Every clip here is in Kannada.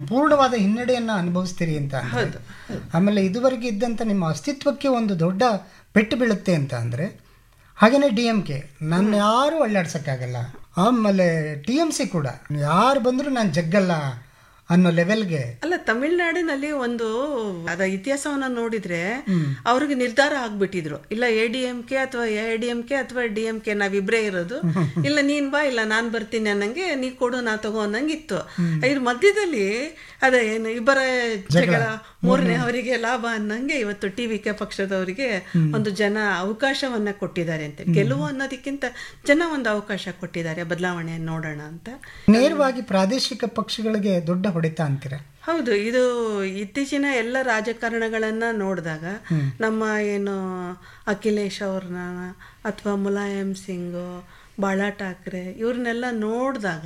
ಸಂಪೂರ್ಣವಾದ ಹಿನ್ನಡೆಯನ್ನ ಅನುಭವಿಸ್ತೀರಿ ಅಂತ ಅಂದ್ರೆ, ಆಮೇಲೆ ಇದುವರೆಗೆ ಇದ್ದಂತ ನಿಮ್ಮ ಅಸ್ತಿತ್ವಕ್ಕೆ ಒಂದು ದೊಡ್ಡ ಪೆಟ್ಟು ಬೀಳುತ್ತೆ ಅಂತ ಅಂದ್ರೆ ಹಾಗೇನೆ ಡಿ ಎಂ ಕೆ ನನ್ನ ಯಾರು ಅಳ್ಳಾಡ್ಸಕ್ಕಾಗಲ್ಲ ಆಮೇಲೆ ಟಿ ಎಂ ಸಿ ಕೂಡ ಯಾರು ಬಂದ್ರು ನಾನು ಜಗ್ಗಲ್ಲ ಅನ್ನೋ ಲೆವೆಲ್ಗೆ ಅಲ್ಲ ತಮಿಳ್ನಾಡಿನಲ್ಲಿ ಒಂದು ಅದ ಇತಿಹಾಸವನ್ನ ನೋಡಿದ್ರೆ ಅವ್ರಿಗೆ ನಿರ್ಧಾರ ಆಗ್ಬಿಟ್ಟಿದ್ರು ಇಲ್ಲ ಎ ಡಿ ಎಂ ಕೆ ಅಥವಾ ಎ ಡಿ ಎಂ ಕೆ ಅಥವಾ ಡಿ ಎಂ ಕೆ ನಾವಿಬ್ರೇ ಇರೋದು ಇಲ್ಲ ನೀನ್ ಬಾ ಇಲ್ಲ ನಾನ್ ಬರ್ತೀನಿ ಅನ್ನಂಗೆ ನೀ ಕೊಡು ನಾ ತಗೋ ಅನ್ನಂಗೆ ಇತ್ತು ಇದ್ರ ಮಧ್ಯದಲ್ಲಿ ಅದೇ ಏನು ಇಬ್ಬರ ಜಗಳ ಮೂರನೇ ಅವರಿಗೆ ಲಾಭ ಅನ್ನಂಗೆ ಇವತ್ತು ಟಿ ವಿ ಕೆ ಪಕ್ಷದವರಿಗೆ ಒಂದು ಜನ ಅವಕಾಶವನ್ನ ಕೊಟ್ಟಿದ್ದಾರೆ ಅಂತ ಗೆಲುವು ಅನ್ನೋದಕ್ಕಿಂತ ಜನ ಒಂದು ಅವಕಾಶ ಕೊಟ್ಟಿದ್ದಾರೆ ಬದಲಾವಣೆ ನೋಡೋಣ ಅಂತ ನೇರವಾಗಿ ಪ್ರಾದೇಶಿಕ ಪಕ್ಷಗಳಿಗೆ ದೊಡ್ಡ ಹೊಡೆತ ಅಂತೀರ ಹೌದು ಇದು ಇತ್ತೀಚಿನ ಎಲ್ಲ ರಾಜಕಾರಣಗಳನ್ನ ನೋಡಿದಾಗ ನಮ್ಮ ಏನು ಅಖಿಲೇಶ್ ಅವ್ರನ್ನ ಅಥವಾ ಮುಲಾಯಂ ಸಿಂಗ್ ಬಾಳಾ ಠಾಕ್ರೆ ಇವ್ರನ್ನೆಲ್ಲ ನೋಡಿದಾಗ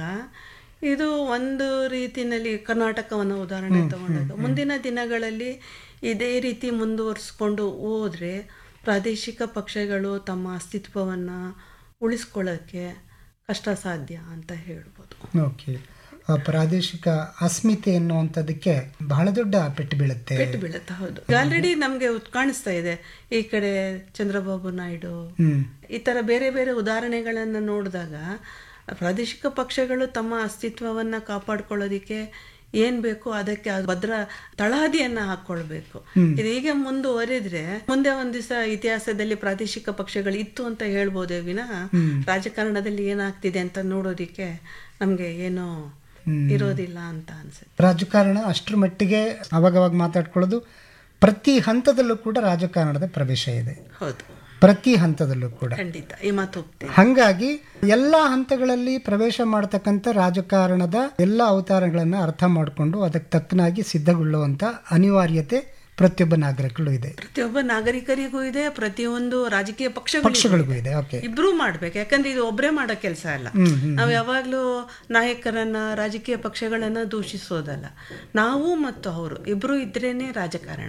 ಇದು ಒಂದು ರೀತಿನಲ್ಲಿ ಕರ್ನಾಟಕವನ್ನು ಉದಾಹರಣೆ ತಗೊಂಡಾಗ ಮುಂದಿನ ದಿನಗಳಲ್ಲಿ ಇದೇ ರೀತಿ ಮುಂದುವರಿಸ್ಕೊಂಡು ಹೋದ್ರೆ ಪ್ರಾದೇಶಿಕ ಪಕ್ಷಗಳು ತಮ್ಮ ಅಸ್ತಿತ್ವವನ್ನು ಉಳಿಸ್ಕೊಳ್ಳೋಕ್ಕೆ ಕಷ್ಟ ಸಾಧ್ಯ ಅಂತ ಹೇಳ್ಬೋದು ಓಕೆ ಆ ಪ್ರಾದೇಶಿಕ ಅಸ್ಮಿತೆ ಅನ್ನುವಂಥದ್ದಕ್ಕೆ ಬಹಳ ದೊಡ್ಡ ಪೆಟ್ಟು ಬೀಳುತ್ತೆ ಪೆಟ್ಟು ಬೀಳುತ್ತೆ ಹೌದು ಆಲ್ರೆಡಿ ನಮ್ಗೆ ಉತ್- ಕಾಣಿಸ್ತಾ ಇದೆ ಈ ಕಡೆ ಚಂದ್ರಬಾಬು ನಾಯ್ಡು ಹ್ಮ್ ಈ ತರ ಬೇರೆ ಬೇರೆ ಉದಾಹರಣೆಗಳನ್ನ ನೋಡಿದಾಗ ಪ್ರಾದೇಶಿಕ ಪಕ್ಷಗಳು ತಮ್ಮ ಅಸ್ತಿತ್ವವನ್ನ ಕಾಪಾಡ್ಕೊಳ್ಳೋದಿಕ್ಕೆ ಏನ್ ಬೇಕು ಅದಕ್ಕೆ ಆ ಭದ್ರ ತಳಹದಿಯನ್ನ ಹಾಕೊಳ್ಬೇಕು ಇದು ಹೀಗೆ ಮುಂದುವರಿದ್ರೆ ಮುಂದೆ ಒಂದ್ ದಿವಸ ಇತಿಹಾಸದಲ್ಲಿ ಪ್ರಾದೇಶಿಕ ಪಕ್ಷಗಳು ಇತ್ತು ಅಂತ ಹೇಳ್ಬೋದೇ ವಿನಃ ರಾಜಕಾರಣದಲ್ಲಿ ಏನಾಗ್ತಿದೆ ಅಂತ ನೋಡೋದಿಕ್ಕೆ ನಮ್ಗೆ ಏನೋ ಇರೋದಿಲ್ಲ ಅಂತ ಅನ್ಸುತ್ತೆ ರಾಜಕಾರಣ ಅಷ್ಟರ ಮಟ್ಟಿಗೆ ಅವಾಗವಾಗ ಮಾತಾಡ್ಕೊಳ್ಳೋದು ಪ್ರತಿ ಹಂತದಲ್ಲೂ ಕೂಡ ರಾಜಕಾರಣದ ಪ್ರವೇಶ ಇದೆ ಹೌದು ಪ್ರತಿ ಹಂತದಲ್ಲೂ ಕೂಡ ಖಂಡಿತ ಈ ಮಾತು ಒಪ್ತೀನಿ. ಹಂಗಾಗಿ ಎಲ್ಲ ಹಂತಗಳಲ್ಲಿ ಪ್ರವೇಶ ಮಾಡತಕ್ಕಂಥ ರಾಜಕಾರಣದ ಎಲ್ಲ ಅವತಾರಗಳನ್ನ ಅರ್ಥ ಮಾಡಿಕೊಂಡು ಅದಕ್ಕೆ ತಕ್ಕನಾಗಿ ಸಿದ್ಧಗೊಳ್ಳುವಂತ ಅನಿವಾರ್ಯತೆ ಪ್ರತಿಯೊಬ್ಬ ನಾಗರಿಕರು ಇದೆ ಪ್ರತಿಯೊಬ್ಬ ನಾಗರಿಕರಿಗೂ ಇದೆ ಪ್ರತಿಯೊಂದು ರಾಜಕೀಯ ಪಕ್ಷಗಳಿಗೂ ಪಕ್ಷಗಳಿಗೂ ಇದೆ ಓಕೆ ಇಬ್ರು ಮಾಡ್ಬೇಕು ಯಾಕಂದ್ರೆ ಇದು ಒಬ್ಬರೇ ಮಾಡೋ ಕೆಲಸ ಅಲ್ಲ ನಾವು ಯಾವಾಗ್ಲೂ ನಾಯಕರನ್ನ ರಾಜಕೀಯ ಪಕ್ಷಗಳನ್ನ ದೂಷಿಸೋದಲ್ಲ ನಾವು ಮತ್ತು ಅವರು ಇಬ್ರು ಇದ್ರೇನೆ ರಾಜಕಾರಣ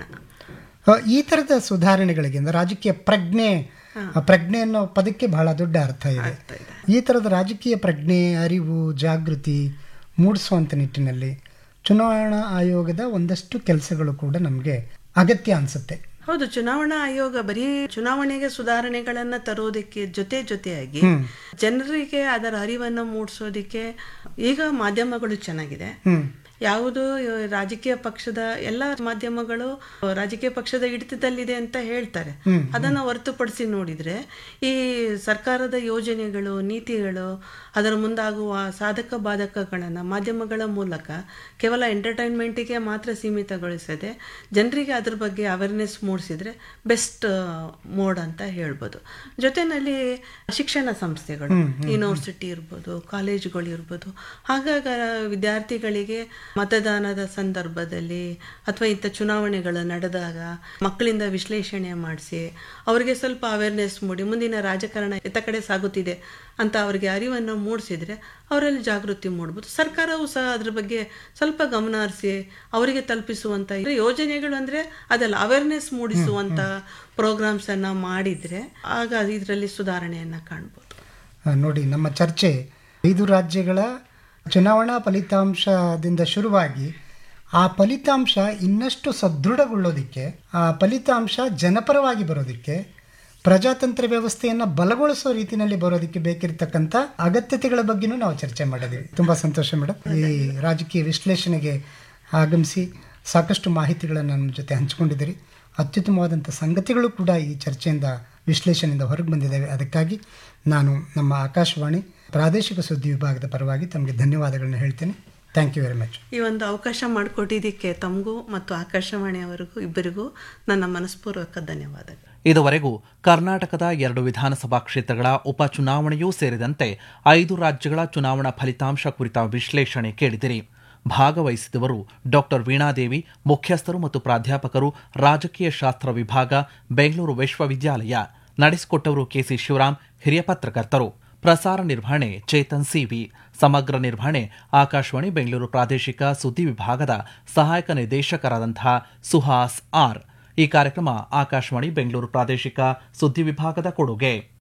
ಆ, ಈ ತರದ ಸುಧಾರಣೆಗಳಿಗೆ ಅಂದ್ರೆ ರಾಜಕೀಯ ಪ್ರಜ್ಞೆ ಆ ಪ್ರಜ್ಞೆ ಅನ್ನೋ ಪದಕ್ಕೆ ಬಹಳ ದೊಡ್ಡ ಅರ್ಥ ಇದೆ ಈ ತರದ ರಾಜಕೀಯ ಪ್ರಜ್ಞೆ ಅರಿವು ಜಾಗೃತಿ ಮೂಡಿಸುವಂತ ನಿಟ್ಟಿನಲ್ಲಿ ಚುನಾವಣಾ ಆಯೋಗದ ಒಂದಷ್ಟು ಕೆಲಸಗಳು ಕೂಡ ನಮಗೆ ಅಗತ್ಯ ಅನ್ಸುತ್ತೆ ಹೌದು ಚುನಾವಣಾ ಆಯೋಗ ಬರೀ ಚುನಾವಣೆಗೆ ಸುಧಾರಣೆಗಳನ್ನ ತರೋದಕ್ಕೆ ಜೊತೆ ಜೊತೆಯಾಗಿ ಜನರಿಗೆ ಅದರ ಅರಿವನ್ನು ಮೂಡಿಸೋದಿಕ್ಕೆ ಈಗ ಮಾಧ್ಯಮಗಳು ಚೆನ್ನಾಗಿದೆ ಹ್ಮ್ ಯಾವುದು ರಾಜಕೀಯ ಪಕ್ಷದ ಎಲ್ಲ ಮಾಧ್ಯಮಗಳು ರಾಜಕೀಯ ಪಕ್ಷದ ಹಿಡಿತದಲ್ಲಿದೆ ಅಂತ ಹೇಳ್ತಾರೆ ಅದನ್ನ ಹೊರತುಪಡಿಸಿ ನೋಡಿದ್ರೆ ಈ ಸರ್ಕಾರದ ಯೋಜನೆಗಳು ನೀತಿಗಳು ಅದರ ಮುಂದಾಗುವ ಸಾಧಕ ಬಾಧಕಗಳನ್ನ ಮಾಧ್ಯಮಗಳ ಮೂಲಕ ಕೇವಲ ಎಂಟರ್ಟೈನ್ಮೆಂಟಿಗೆ ಮಾತ್ರ ಸೀಮಿತಗೊಳಿಸದೆ ಜನರಿಗೆ ಅದ್ರ ಬಗ್ಗೆ ಅವೇರ್ನೆಸ್ ಮೂಡಿಸಿದ್ರೆ ಬೆಸ್ಟ್ ಮೋಡ್ ಅಂತ ಹೇಳ್ಬೋದು ಜೊತೆನಲ್ಲಿ ಶಿಕ್ಷಣ ಸಂಸ್ಥೆಗಳು ಯೂನಿವರ್ಸಿಟಿ ಇರ್ಬೋದು ಕಾಲೇಜುಗಳು ಇರ್ಬೋದು ಹಾಗಾಗ ವಿದ್ಯಾರ್ಥಿಗಳಿಗೆ ಮತದಾನದ ಸಂದರ್ಭದಲ್ಲಿ ಅಥವಾ ಇಂಥ ಚುನಾವಣೆಗಳು ನಡೆದಾಗ ಮಕ್ಕಳಿಂದ ವಿಶ್ಲೇಷಣೆ ಮಾಡಿಸಿ ಅವರಿಗೆ ಸ್ವಲ್ಪ ಅವೇರ್ನೆಸ್ ಮೂಡಿ ಮುಂದಿನ ರಾಜಕಾರಣ ಎತ್ತ ಕಡೆ ಸಾಗುತ್ತಿದೆ ಅಂತ ಅವರಿಗೆ ಅರಿವನ್ನು ಮೂಡಿಸಿದ್ರೆ ಅವರಲ್ಲಿ ಜಾಗೃತಿ ಮೂಡ್ಬೋದು ಸರ್ಕಾರವು ಸಹ ಅದ್ರ ಬಗ್ಗೆ ಸ್ವಲ್ಪ ಗಮನ ಹರಿಸಿ ಅವರಿಗೆ ತಲುಪಿಸುವಂತ ಯೋಜನೆಗಳು ಅಂದ್ರೆ ಅದೆಲ್ಲ ಅವೇರ್ನೆಸ್ ಮೂಡಿಸುವಂತ ಪ್ರೋಗ್ರಾಮ್ಸ್ ಅನ್ನ ಮಾಡಿದ್ರೆ ಆಗ ಇದರಲ್ಲಿ ಸುಧಾರಣೆಯನ್ನ ಕಾಣ್ಬೋದು ಆ, ನೋಡಿ ನಮ್ಮ ಚರ್ಚೆ ಐದು ರಾಜ್ಯಗಳ ಚುನಾವಣಾ ಫಲಿತಾಂಶದಿಂದ ಶುರುವಾಗಿ ಆ ಫಲಿತಾಂಶ ಇನ್ನಷ್ಟು ಸದೃಢಗೊಳ್ಳೋದಿಕ್ಕೆ ಆ ಫಲಿತಾಂಶ ಜನಪರವಾಗಿ ಬರೋದಿಕ್ಕೆ ಪ್ರಜಾತಂತ್ರ ವ್ಯವಸ್ಥೆಯನ್ನು ಬಲಗೊಳಿಸೋ ರೀತಿಯಲ್ಲಿ ಬರೋದಕ್ಕೆ ಬೇಕಿರತಕ್ಕಂಥ ಅಗತ್ಯತೆಗಳ ಬಗ್ಗೆನೂ ನಾವು ಚರ್ಚೆ ಮಾಡಿದ್ದೀವಿ ತುಂಬ ಸಂತೋಷ ಮೇಡಮ್ ಈ ರಾಜಕೀಯ ವಿಶ್ಲೇಷಣೆಗೆ ಆಗಮಿಸಿ ಸಾಕಷ್ಟು ಮಾಹಿತಿಗಳನ್ನು ನಮ್ಮ ಜೊತೆ ಹಂಚಿಕೊಂಡಿದ್ದೀರಿ ಅತ್ಯುತ್ತಮವಾದಂಥ ಸಂಗತಿಗಳು ಕೂಡ ಈ ಚರ್ಚೆಯಿಂದ ವಿಶ್ಲೇಷಣೆಯಿಂದ ಹೊರಗೆ ಬಂದಿದ್ದಾವೆ ಅದಕ್ಕಾಗಿ ನಾನು ನಮ್ಮ ಆಕಾಶವಾಣಿ ಪ್ರಾದೇಶಿಕ ಸುದ್ದಿ ವಿಭಾಗದ ಪರವಾಗಿ ತಮಗೆ ಧನ್ಯವಾದಗಳನ್ನ ಹೇಳ್ತೇನೆ ಥ್ಯಾಂಕ್ ಯು ವೆರಿ ಮಚ್ ಈ ಒಂದು ಅವಕಾಶ ಮಾಡಿಕೊಟ್ಟಿದ್ದಕ್ಕೆ ತಮಗೂ ಮತ್ತು ಆಕಾಶವಾಣಿಯವರಿಗೂ ಇಬ್ಬರಿಗೂ ನನ್ನ ಮನಸ್ಪೂರ್ವಕ ಧನ್ಯವಾದಗಳು ಇದುವರೆಗೂ ಕರ್ನಾಟಕದ ಎರಡು ವಿಧಾನಸಭಾ ಕ್ಷೇತ್ರಗಳ ಉಪಚುನಾವಣೆಯೂ ಸೇರಿದಂತೆ ಐದು ರಾಜ್ಯಗಳ ಚುನಾವಣಾ ಫಲಿತಾಂಶ ಕುರಿತ ವಿಶ್ಲೇಷಣೆ ಕೇಳಿದಿರಿ ಭಾಗವಹಿಸಿದವರು ಡಾಕ್ಟರ್ ವೀಣಾದೇವಿ ಮುಖ್ಯಸ್ಥರು ಮತ್ತು ಪ್ರಾಧ್ಯಾಪಕರು ರಾಜಕೀಯ ಶಾಸ್ತ್ರ ವಿಭಾಗ ಬೆಂಗಳೂರು ವಿಶ್ವವಿದ್ಯಾಲಯ ನಡೆಸಿಕೊಟ್ಟವರು ಕೆಸಿ ಶಿವರಾಮ್ ಹಿರಿಯ ಪತ್ರಕರ್ತರು ಪ್ರಸಾರ ನಿರ್ವಹಣೆ ಚೇತನ್ ಸಿವಿ ಸಮಗ್ರ ನಿರ್ವಹಣೆ ಆಕಾಶವಾಣಿ ಬೆಂಗಳೂರು ಪ್ರಾದೇಶಿಕ ಸುದ್ದಿ ವಿಭಾಗದ ಸಹಾಯಕ ನಿರ್ದೇಶಕರಾದಂತಹ ಸುಹಾಸ್ ಆರ್ ಈ ಕಾರ್ಯಕ್ರಮ ಆಕಾಶವಾಣಿ ಬೆಂಗಳೂರು ಪ್ರಾದೇಶಿಕ ಸುದ್ದಿ ವಿಭಾಗದ ಕೊಡುಗೆ